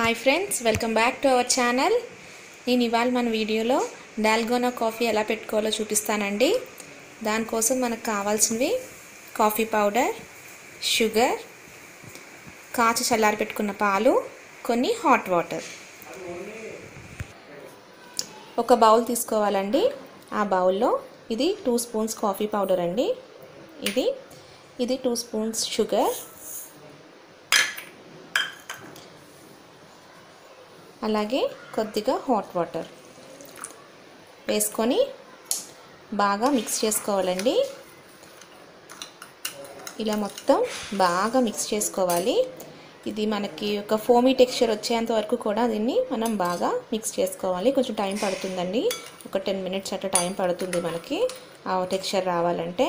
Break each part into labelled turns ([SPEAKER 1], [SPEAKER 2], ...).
[SPEAKER 1] hi friends welcome back to our channel నేను ఇవాళ మన వీడియోలో డాల్గోనా కాఫీ ఎలా పెట్టుకోవాలో చూపిస్తానండి దానికోసం మనకు కావాల్సినవి కాఫీ పౌడర్ షుగర్ కాచి చల్లారి పెట్టుకున్న పాలు కొన్ని హాట్ వాటర్ ఒక బౌల్ తీసుకోవాలండి ఆ బౌల్లో ఇది టూ స్పూన్స్ కాఫీ పౌడర్ అండి ఇది ఇది టూ స్పూన్స్ షుగర్ అలాగే కొద్దిగా హాట్ వాటర్ వేసుకొని బాగా మిక్స్ చేసుకోవాలండి ఇలా మొత్తం బాగా మిక్స్ చేసుకోవాలి ఇది మనకి ఒక ఫోమీ టెక్స్చర్ వచ్చేంత వరకు కూడా దీన్ని మనం బాగా మిక్స్ చేసుకోవాలి కొంచెం టైం పడుతుందండి ఒక టెన్ మినిట్స్ అట్లా టైం పడుతుంది మనకి ఆ టెక్స్చర్ రావాలంటే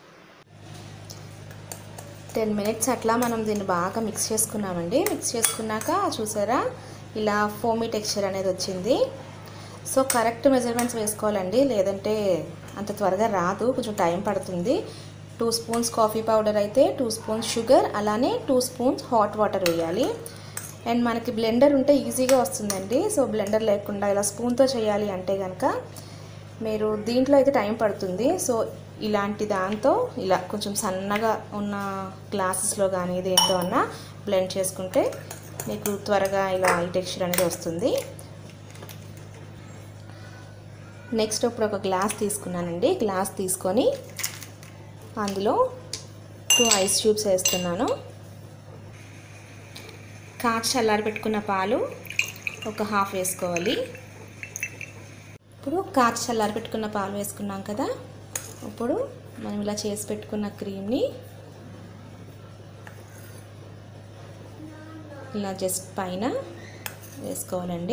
[SPEAKER 1] టెన్ మినిట్స్ అట్లా మనం దీన్ని బాగా మిక్స్ చేసుకున్నామండి మిక్స్ చేసుకున్నాక చూసారా ఇలా ఫోమీ టెక్స్చర్ అనేది వచ్చింది సో కరెక్ట్ మెజర్మెంట్స్ వేసుకోవాలండి లేదంటే అంత త్వరగా రాదు కొంచెం టైం పడుతుంది టూ స్పూన్స్ కాఫీ పౌడర్ అయితే టూ స్పూన్స్ షుగర్ అలానే టూ స్పూన్స్ హాట్ వాటర్ వేయాలి అండ్ మనకి బ్లెండర్ ఉంటే ఈజీగా వస్తుందండి సో బ్లెండర్ లేకుండా ఇలా స్పూన్తో చేయాలి అంటే కనుక మీరు దీంట్లో అయితే టైం పడుతుంది సో ఇలాంటి దాంతో ఇలా కొంచెం సన్నగా ఉన్న గ్లాసెస్లో కానీ దేంతో అన్నా బ్లెండ్ చేసుకుంటే మీకు త్వరగా ఇలా ఈ టెక్స్చర్ అనేది వస్తుంది నెక్స్ట్ ఇప్పుడు ఒక గ్లాస్ తీసుకున్నానండి గ్లాస్ తీసుకొని అందులో టూ ఐస్ క్యూబ్స్ వేస్తున్నాను కాచి చల్లారి పెట్టుకున్న పాలు ఒక హాఫ్ వేసుకోవాలి ఇప్పుడు కాచి చల్లారి పెట్టుకున్న పాలు వేసుకున్నాం కదా ఇప్పుడు మనం ఇలా చేసి పెట్టుకున్న క్రీమ్ని ఇలా జస్ట్ పైన వేసుకోవాలండి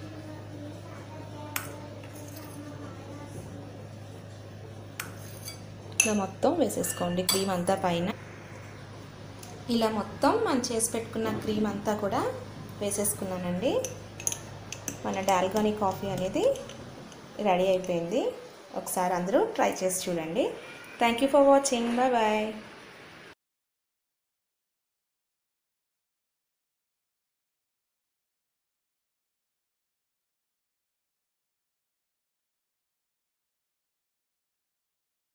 [SPEAKER 1] ఇలా మొత్తం వేసేసుకోండి క్రీమ్ అంతా పైన ఇలా మొత్తం మనం చేసి పెట్టుకున్న క్రీమ్ అంతా కూడా వేసేసుకున్నానండి మన డాల్గోనీ కాఫీ అనేది రెడీ అయిపోయింది ఒకసారి అందరూ ట్రై చేసి చూడండి thank you for watching bye bye